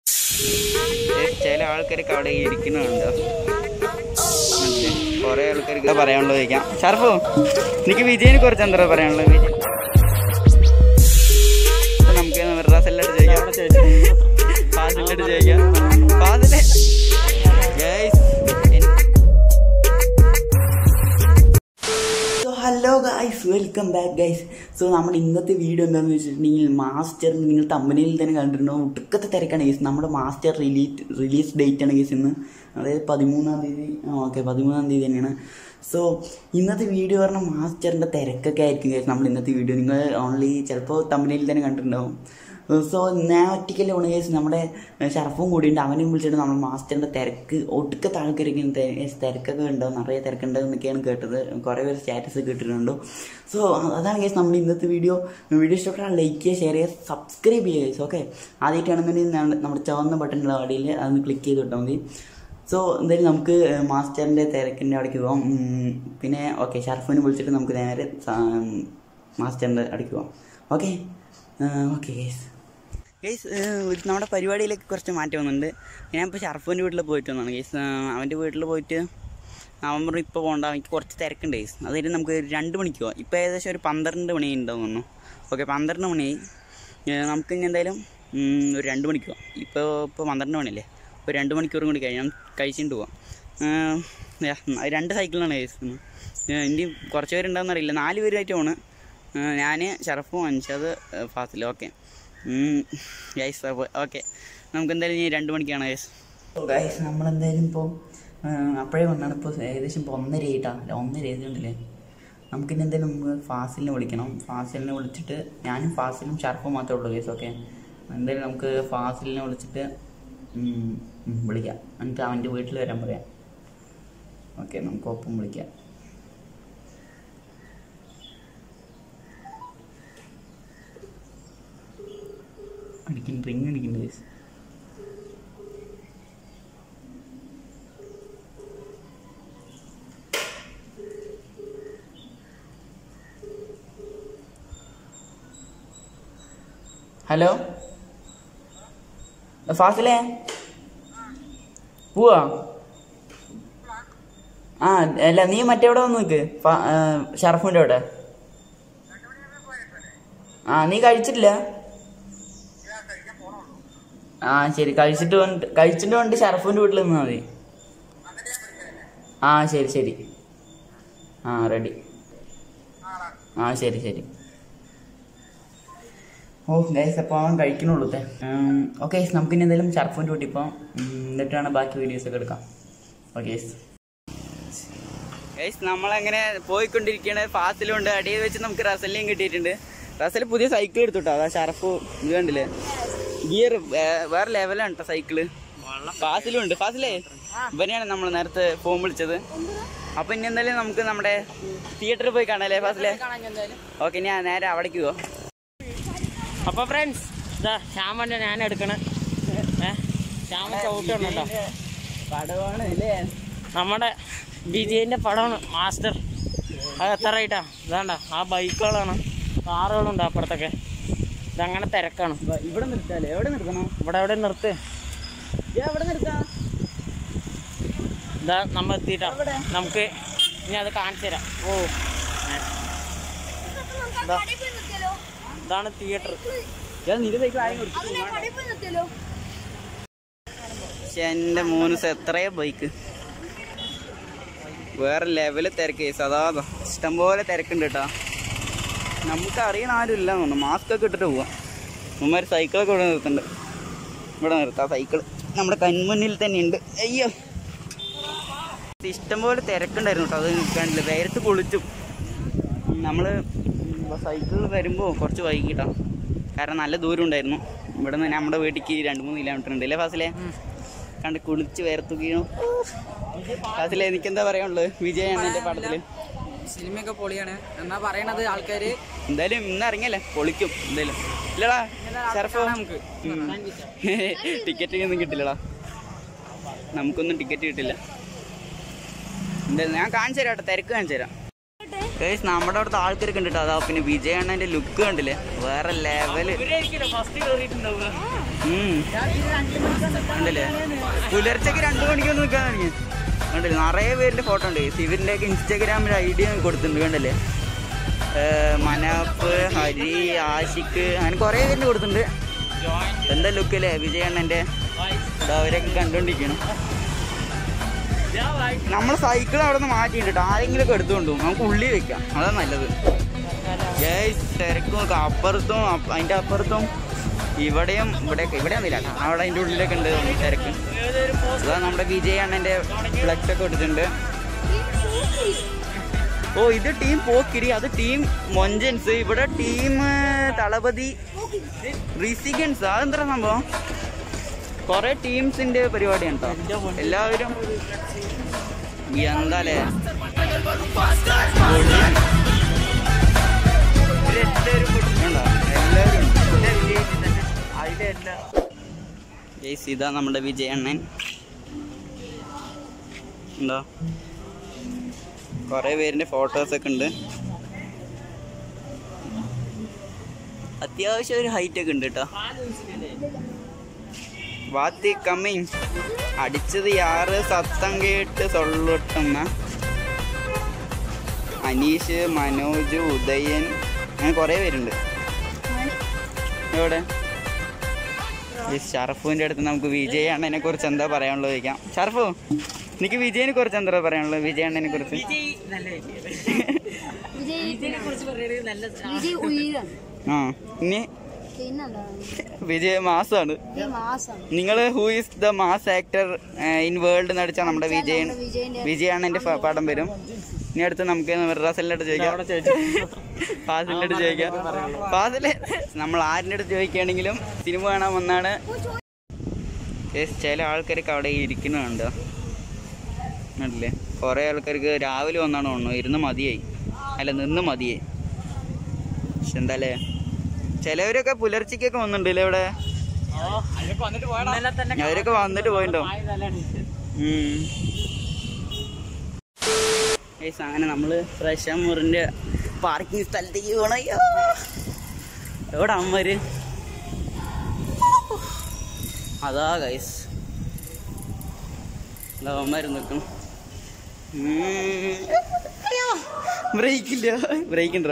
ചില ആൾക്കാരൊക്കെ അവിടെ ഇരിക്കുന്നുണ്ടോ കുറെ ആൾക്കാർക്ക് പറയാനുള്ളത് ചോദിക്കാം ഷർഫു എനിക്ക് വിജയനെ കുറിച്ച് എന്താ പറയാനുള്ളത് വിജയ് അപ്പൊ നമുക്ക് റസലിനോട് ചോദിക്കാം ഫാസിലിനോട് ചോദിക്കാം ഫാസിലെ guys so hello guys welcome back guys so നമ്മുടെ ഇന്നത്തെ വീഡിയോ എന്താണെന്ന് വെച്ചിട്ടുണ്ടെങ്കിൽ മാസ്റ്റർ നിങ്ങൾ തമ്മനയിൽ തന്നെ കണ്ടിട്ടുണ്ടാവും ഒടുക്കത്തെ തിരക്കാണ് ഗൈസ് നമ്മുടെ മാസ്റ്റർ റിലീസ് റിലീസ് ഡേറ്റ് ആണ് ഗൈസ് ഇന്ന് അതായത് പതിമൂന്നാം തീയതി ഓക്കെ പതിമൂന്നാം തീയതി തന്നെയാണ് സോ ഇന്നത്തെ വീഡിയോ പറഞ്ഞാൽ മാസ്റ്ററിൻ്റെ തിരക്കൊക്കെ ആയിരിക്കും ഗൈസ് നമ്മൾ ഇന്നത്തെ വീഡിയോ നിങ്ങൾ ഓൺലി ചിലപ്പോൾ തമ്മനയിൽ തന്നെ കണ്ടിട്ടുണ്ടാവും സോ ഞാൻ ഒറ്റയ്ക്കല്ലേ പോണ കേസ് നമ്മുടെ ഷർഫും കൂടിയുണ്ട് അവനെയും വിളിച്ചിട്ട് നമ്മൾ മാസ്റ്ററിൻ്റെ തിരക്ക് ഒടുക്കത്തെ ആൾക്കാരൊക്കെ ഇങ്ങനെ തെ- തിരക്കൊക്കെ ഉണ്ടാവും നിറയെ തിരക്കുണ്ടാവും എന്നൊക്കെയാണ് കേട്ടത് കുറേ പേര് സ്റ്റാറ്റസ് കേട്ടിട്ടുണ്ടോ സോ അതാണ് കേസ് നമ്മൾ ഇന്നത്തെ വീഡിയോ വീഡിയോ ഇഷ്ടപ്പെട്ടാൽ ലൈക്ക് ചെയ്യുക ഷെയർ ചെയ്യുക സബ്സ്ക്രൈബ് ചെയ്യുക കേസ് ഓക്കെ ആദ്യമായിട്ടാണെന്നുണ്ടെങ്കിൽ ഞാൻ- നമ്മുടെ ചുവന്ന ബട്ടണിൻ്റെ അടിയിൽ അതൊന്ന് ക്ലിക്ക് ചെയ്ത് വിട്ടാൽ മതി സോ എന്തായാലും നമുക്ക് മാസ്റ്ററിൻ്റെ തിരക്കിൻ്റെ അവിടേക്ക് പോകാം ഉം, പിന്നെ ഓക്കെ ഷർഫിനെ വിളിച്ചിട്ട് നമുക്ക് നേരെ സ- മാസ്റ്ററിൻ്റെ അവിടേക്ക് പോകാം ഓക്കെ ഓക്കെ കേസ് ഗൈസ് നമ്മുടെ പരിപാടിയിലേക്ക് കുറച്ച് മാറ്റം വന്നിട്ടുണ്ട് ഞാനിപ്പോൾ ഷർഫുവിൻ്റെ വീട്ടിൽ പോയിട്ട് വന്നതാണ് ഗൈസ് അവൻ്റെ വീട്ടിൽ പോയിട്ട് അവൻ പറഞ്ഞു ഇപ്പോൾ പോകണ്ട എനിക്ക് കുറച്ച് തിരക്കുണ്ട് ഗൈസ് അതായത് നമുക്ക് രണ്ട് മണിക്ക് പോകാം ഇപ്പോൾ ഏകദേശം ഒരു പന്ത്രണ്ട് മണി ഉണ്ടാവും തോന്നുന്നു ഓക്കെ പന്ത്രണ്ട് മണിയായി ഏഹ് നമുക്ക് ഇനി എന്തായാലും ഉം, ഒരു രണ്ട് മണിക്ക് പോകാം ഇപ്പോൾ ഇപ്പോൾ പന്ത്രണ്ട് മണിയല്ലേ ഒരു രണ്ട് മണിക്കൂറും കൂടി കഴിഞ്ഞാൽ കഴിച്ചിട്ട് പോവാം ഏഹ്, യാ, രണ്ട് സൈക്കിളാണ് ഗൈസ് ഇനി കുറച്ച് പേരുണ്ടാവുന്ന അറിയില്ല നാല് പേരായിട്ട് പോണ് ഞാൻ ഷറഫും Anshad Fazil okay guys okay നമുക്ക് എന്തായാലും ഇനി രണ്ട് മണിക്കാണ് ഗൈസ് ഗൈസ് നമ്മളെന്തായാലും ഇപ്പോൾ അപ്പോഴേ വന്നാണ് ഇപ്പോൾ ഏകദേശം ഇപ്പോൾ ഒന്നര ആയിട്ടാണ് ഒന്നര എഴുതുന്നുണ്ടല്ലേ നമുക്കിനി എന്തായാലും നമുക്ക് ഫാസിലിനെ വിളിക്കണം ഫാസിലിനെ വിളിച്ചിട്ട് ഞാനും ഫാസിലും ഷർഫും മാത്രമേ ഉള്ളൂ ഗൈസ് ഓക്കെ എന്തായാലും നമുക്ക് ഫാസിലിനെ വിളിച്ചിട്ട് ഉം, ഉം, വിളിക്കാം എന്നിട്ട് അവൻ്റെ വീട്ടിൽ വരാൻ പറയാം ഓക്കെ നമുക്ക് ഒപ്പം വിളിക്കാം അടിക്കുന്നു റിങ് അടിക്കുന്നു ഗൈസ് ഹലോ ഫാസിലേ പോവാ ആ അല്ല നീ മറ്റെവിടെ വന്ന് നിൽക്ക് ഷറഫിൻ്റെ അവിടെ ആ നീ കഴിച്ചിട്ടില്ല ആ ശരി കഴിച്ചിട്ട് വന്നിട്ട് കഴിച്ചിട്ട് വന്നിട്ട് ഷറഫിൻ്റെ വീട്ടിൽ നിന്നാൽ മതി ആ ശരി ശരി ആ റെഡി ആ ശരി ശരി ഓ ഗൈസ് അപ്പോൾ അവൻ കഴിക്കണുള്ളൂ ഓക്കെ നമുക്ക് ഇനി എന്തെങ്കിലും ഷർഫിൻ്റെ വീട്ടിൽ പോകാം എന്നിട്ടാണ് ബാക്കി വീഡിയോസ് ഒക്കെ എടുക്കാം ഓക്കെ ഗൈസ് നമ്മളങ്ങനെ പോയിക്കൊണ്ടിരിക്കുകയാണ് ഫാസിലുണ്ട് അടിയിൽ വെച്ച് നമുക്ക് റസലിനെയും കിട്ടിയിട്ടുണ്ട് റസൽ പുതിയ സൈക്കിൾ എടുത്തുട്ടോ അതാ ഷർഫ് ഇത് കണ്ടില്ലേ ഗിയർ വേറെ ലെവലാണ് കേട്ടോ സൈക്കിള് ഫാസിലും ഉണ്ട് ഫാസിലേ ഇവനെയാണ് നമ്മൾ നേരത്തെ ഫോൺ വിളിച്ചത് അപ്പൊ ഇനി എന്തായാലും നമുക്ക് നമ്മുടെ തിയേറ്ററിൽ പോയി കാണാല്ലേ ഫാസിലെ ഓക്കെ ഞാൻ നേരെ അവിടേക്ക് പോവാം അപ്പൊ ഫ്രണ്ട്സ് ഇതാ ശ്യാമന്റെ ഞാൻ എടുക്കണ ഏ ശ്യാമ ചവിട്ടണം കേട്ടോ പടവാണ് അല്ലേ നമ്മുടെ വിജയന്റെ പടമാണ് മാസ്റ്റർ അത് എത്ര റേറ്റാ ഇതാണ്ട ആ ബൈക്കുകളാണ് കാറുകളുണ്ട് അപ്പുറത്തൊക്കെ ഇതങ്ങനെ തിരക്കാണ് ഇവിടെ നിർത്താല്ലേ എവിടെ നിർത്തണം ഇവിടെ എവിടെ നിർത്ത് എവിടെ നിർത്താം ഇതാ നമ്മൾ എത്തിയിട്ടാ നമുക്ക് ഇനി അത് കാണിച്ചു തരാം ഓ ഏ. ഇതാ. ഇതാണ് തിയേറ്റർ നിന്റെ സൈക്കിൾ ആരും കൊടുത്തു പക്ഷെ എൻ്റെ മൂന്ന് എത്രയോ ബൈക്ക് വേറെ ലെവല് തിരക്ക് സദാ ഇഷ്ടംപോലെ തിരക്കുണ്ട് കേട്ടോ നമുക്ക് അറിയണ ആരും ഇല്ല തോന്നുന്നു മാസ്ക് ഒക്കെ ഇട്ടിട്ട് പോവാം ഉമ്മാർ സൈക്കിളൊക്കെ ഇവിടെ നിർത്തുന്നുണ്ട് ഇവിടെ നിർത്താം സൈക്കിൾ നമ്മുടെ കൺമുന്നിൽ തന്നെ ഉണ്ട് അയ്യോ ഇഷ്ടംപോലെ തിരക്കുണ്ടായിരുന്നു കേട്ടോ അത് കണ്ടില്ല വേരത്ത് പൊളിച്ചു നമ്മൾ സൈക്കിളിൽ വരുമ്പോൾ കുറച്ച് വൈകിട്ടാണ് കാരണം നല്ല ദൂരം ഉണ്ടായിരുന്നു ഇവിടെ നിന്ന് നമ്മുടെ വീട്ടിലേക്ക് രണ്ട് മൂന്ന് കിലോമീറ്റർ ഉണ്ട് അല്ലേ ഫാസിലെ കണ്ട് കുളിച്ച് വേർത്തുകയും ഫാസിലെ എനിക്ക് എന്താ പറയാനുള്ളത് വിജയ് എന്നെ പടത്തില് സിനിമയൊക്കെ പൊളിയാണ് എന്നാ പറയണത് ആൾക്കാര് എന്തായാലും ഇന്ന് ഇറങ്ങിയല്ലേ പൊളിക്കും എന്തായാലും ഇല്ലടാ ഷർഫ് നമുക്ക് ടിക്കറ്റ് ഒന്നും കിട്ടില്ലടാ നമുക്കൊന്നും ടിക്കറ്റ് കിട്ടില്ല എന്തായാലും ഞാൻ കാണിച്ചു തരാം കേട്ടോ തിരക്ക് കാണിച്ചു തരാം ഗൈസ് നമ്മുടെ അവിടുത്തെ ആൾക്കാരൊക്കെ ഉണ്ട് കേട്ടോ അതാ പിന്നെ വിജയണ്ണന്റെ ലുക്ക് കണ്ടില്ലേ വേറെ ലെവല് ഫസ്റ്റ് കയറിയിട്ടുണ്ടാവുക ഉം. ഉണ്ടല്ലേ പുലർച്ചയ്ക്ക് രണ്ടു മണിക്ക് ഒന്ന് നിൽക്കാൻ തുടങ്ങി കണ്ടില്ലേ നിറയെ പേരിന്റെ ഫോട്ടോ ഉണ്ട് ഇവരിന്റെ ഒക്കെ ഇൻസ്റ്റാഗ്രാമിൽ ഐ ഡി കൊടുത്തിട്ടുണ്ട് കണ്ടല്ലേ മനാഫ് ഹരി ആഷിക്ക് അങ്ങനെ കുറേ പേരിന് കൊടുത്തിട്ടുണ്ട് എന്താ ലുക്ക് അല്ലേ വിജയണ്ണന്റെ ഇതാ അവരൊക്കെ കണ്ടോണ്ടിരിക്കണം നമ്മൾ സൈക്കിൾ അവിടെ നിന്ന് മാറ്റിയിട്ട് കേട്ടോ ആരെങ്കിലും ഒക്കെ എടുത്തുകൊണ്ട് പോകും നമുക്ക് ഉള്ളി വെക്കാം അതാ നല്ലത് ഗൈസ് തിരക്ക് നോക്ക് അപ്പുറത്തും അപ്പ- അതിന്റെ അപ്പുറത്തും ഇവിടെയും ഇവിടെ ഇവിടെ ഒന്നുമില്ല അവിടെ അതിന്റെ ഉള്ളിലൊക്കെ ഉണ്ട് തിരക്ക് അതാ നമ്മുടെ വിജയ് അണ്ണന്റെ ഫ്ലെക്സ് ഒക്കെ കൊടുത്തിട്ടുണ്ട് ഓ ഇത് ടീം പോക്കിരി അത് ടീം മൊഞ്ചൻസ് ഇവിടെ ടീം തളപതി റിസിഗൻസ് അതെന്താ സംഭവം കൊറേ ടീംസിന്റെ പരിപാടിയാണ് കേട്ടോ എല്ലാവരും എന്താലേ ഇവരെല്ലാവരും പൊട്ടിച്ചുണ്ടോ? എല്ലാവരും ഉണ്ട്. ഗയ്സ്, ഇതാ നമ്മുടെ വിജയണ്ണൻ എന്താ കൊറേ പേരിന്റെ ഫോട്ടോസ് ഒക്കെ ഉണ്ട് അത്യാവശ്യം ഒരു ഹൈറ്റ് ഒക്കെ ഉണ്ട് കേട്ടോ വാത്തി കമ്മിങ് അടിച്ചത് യാറ് സത്തം കേട്ട് സൊള്ളൊട്ടുന്ന അനീഷ് മനോജ് ഉദയൻ അങ്ങനെ കുറേ പേരുണ്ട് എവിടെ ഈ ഷറഫുവിൻ്റെ അടുത്ത് നമുക്ക് വിജയ് അണ്ണനെ കുറിച്ച് എന്താ പറയാനുള്ളത് ചോദിക്കാം ഷറഫു എനിക്ക് വിജയനെ കുറിച്ച് എന്താ പറയാനുള്ളത് വിജയ് അണ്ണനെ കുറിച്ച് വിജയ് ഉയരാണ് ആ ഇനി പിന്നെന്താണ് വിജയ് മാസാണ് ഈ മാസം നിങ്ങൾ who is the mass actor in world എന്ന് അടിച്ചാൽ നമ്മുടെ വിജയൻ വിജയന്റെ വിജയാണ്ണന്റെ ഫ- പടം വരും ഇനി അടുത്ത് നമുക്ക് റസലിന്റെ അടുത്ത് ചോദിക്കാം ഫാസിലിന്റെ അടുത്ത് ചോദിക്കാം ഫാസില് നമ്മൾ ആരിന്റെ അടുത്ത് ചോദിക്കുകയാണെങ്കിലും സിനിമ കാണാൻ വന്നാണ് Yes, ചില ആൾക്കാരൊക്കെ അവിടെ ഇരിക്കുന്നുണ്ട് കണ്ടില്ലേ കുറെ ആൾക്കാർക്ക് രാവിലെ വന്നാണ് തോന്നുന്നു ഇരുന്ന് മതിയായി അല്ല നിന്ന് മതിയായി പക്ഷെ എന്താല്ലേ ചിലവരൊക്കെ പുലർച്ചയ്ക്കൊക്കെ വന്നിട്ടുണ്ടല്ലേ ഇവിടെ ഇന്നലെ തന്നെ അവരൊക്കെ വന്നിട്ട് പോയിട്ടോ ഉം. Guys, അങ്ങനെ നമ്മള് പ്രശമുറിന്റെ പാർക്കിംഗ് സ്ഥലത്തേക്ക് പോണ അയ്യോ എവിടെ അമ്മര് അതാ ഗൈസ് അമ്മര് നിൽക്കും ബ്രേക്ക് ഇല്ല ബ്രേക്ക് ഉണ്ടോ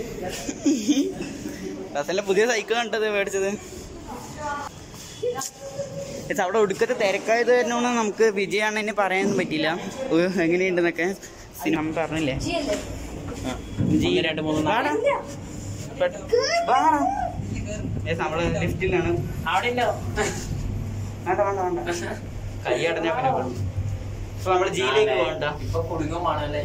റസലിന്റെ പുതിയ സൈക്കിൾ കണ്ടത് മേടിച്ചത് Guys, അവിടെ ഒടുക്കത്തെ തിരക്കായത് കാരണമാണ് നമുക്ക് വിജയാണ് എന്നെ പറയാനൊന്നും പറ്റിയില്ല ഉയ്യോ, എങ്ങനെയുണ്ടെന്നൊക്കെ സിനിമ പറഞ്ഞില്ലേ ജി രണ്ട് മൂന്ന് വാടാ. പെട്ട- വാടാ. Yes, നമ്മള് ലിഫ്റ്റിലാണ് അവിടെ ഇല്ലോ വേണ്ട വേണ്ട വേണ്ട കൈ അടഞ്ഞാ പിന്നെ പോകും അപ്പൊ നമ്മള് ജിയിലേക്ക് പോകണ്ട ഇപ്പൊ കുടുങ്ങമാണല്ലേ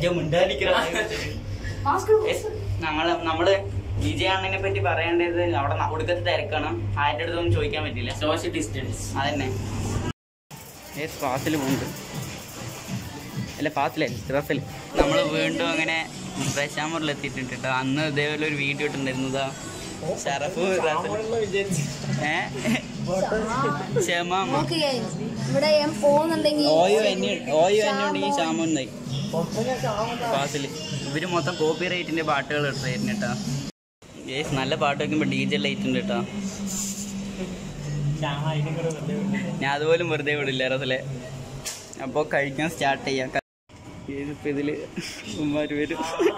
നമ്മള് നമ്മള് വിജയാണ്ണനെ പറ്റി പറയേണ്ടത് അവിടെ ന- ഒടുക്കത്തെ തിരക്കാണ് ആരുടെ അടുത്തൊന്നും ചോദിക്കാൻ പറ്റില്ല സോഷ്യൽ ഡിസ്റ്റൻസ് അതന്നെ ഏത് ഫാസിൽ പോകുന്നുണ്ട് അല്ല ഫാസിലേ റഫിൽ നമ്മൾ വീണ്ടും അങ്ങനെ പ്രശാമൂറിൽ എത്തിയിട്ടുണ്ട് കേട്ടോ അന്ന് ഇതേപോലെ ഒരു വീഡിയോ ഇട്ടുണ്ടായിരുന്നതാ ഷറഫ് ഏ ക്ഷമ നോക്ക് guys. ഇവിടെ ഞാൻ പോകുന്നുണ്ടെങ്കിൽ ഓയോ എന്നെ ഓയോ എന്നുണ്ടെങ്കിൽ ശ്യാമുണ്ടായി ഫാസിൽ ഇവര് മൊത്തം കോപ്പി റൈറ്റിന്റെ പാട്ടുകൾ ഇട്ടായിരുന്നു കേട്ടോ ഏസ് നല്ല പാട്ട് വെക്കുമ്പോ ഡി ജെ ലൈറ്റ് ഉണ്ട് കേട്ടോ ഞാൻ അതുപോലും വെറുതെ വിടില്ല റസലെ അപ്പൊ കഴിക്കാൻ സ്റ്റാർട്ട് ചെയ്യാം ഇതിപ്പോ ഇതില് ഉമ്മാര് വരും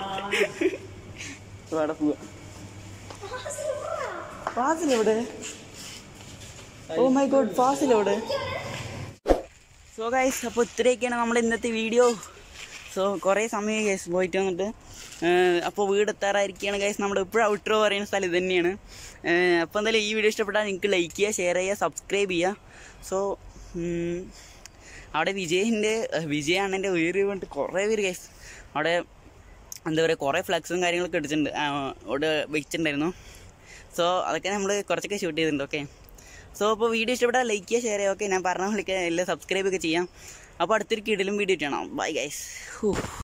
അപ്പൊ അവിടെ പോവാ ഫാസിൽ എവിടെ ഓ മൈ ഗോഡ് ഫാസിൽ എവിടെ സോ ഗൈസ് അപ്പോൾ ഇത്രയൊക്കെയാണ് നമ്മുടെ ഇന്നത്തെ വീഡിയോ സോ കുറേ സമയം ഗൈസ് പോയിട്ട് വന്നിട്ട് അപ്പോൾ വീട് എത്താറായിരിക്കുകയാണ് ഗൈസ് നമ്മുടെ ഇപ്പോഴും ഔട്ട്രോ പറയുന്ന സ്ഥലം ഇത് തന്നെയാണ് അപ്പോൾ എന്തായാലും ഈ വീഡിയോ ഇഷ്ടപ്പെട്ടാൽ നിങ്ങൾക്ക് ലൈക്ക് ചെയ്യുക ഷെയർ ചെയ്യുക സബ്സ്ക്രൈബ് ചെയ്യുക സോ അവിടെ വിജയിൻ്റെ വിജയാണ് എൻ്റെ ഉയരി വേണ്ടിട്ട് കുറേ പേര് ഗൈസ് അവിടെ എന്താ പറയുക കുറേ ഫ്ലക്സും കാര്യങ്ങളൊക്കെ അടിച്ചിട്ടുണ്ട് ആ, അവിടെ വെച്ചിട്ടുണ്ടായിരുന്നു സോ അതൊക്കെ നമ്മൾ കുറച്ചൊക്കെ ഷൂട്ട് ചെയ്തിട്ടുണ്ട് ഓക്കെ സോ അപ്പോൾ വീഡിയോ ഇഷ്ടപ്പെട്ടാൽ ലൈക്ക് ചെയ്യുക ഷെയർ ചെയ്യുക ഓക്കെ ഞാൻ പറഞ്ഞ വിളിക്കുക എല്ലാം സബ്സ്ക്രൈബ് ഒക്കെ ചെയ്യാം അപ്പോൾ അടുത്തൊരു കിടലും വീഡിയോ ചെയ്യണം ബൈ ഗൈസ്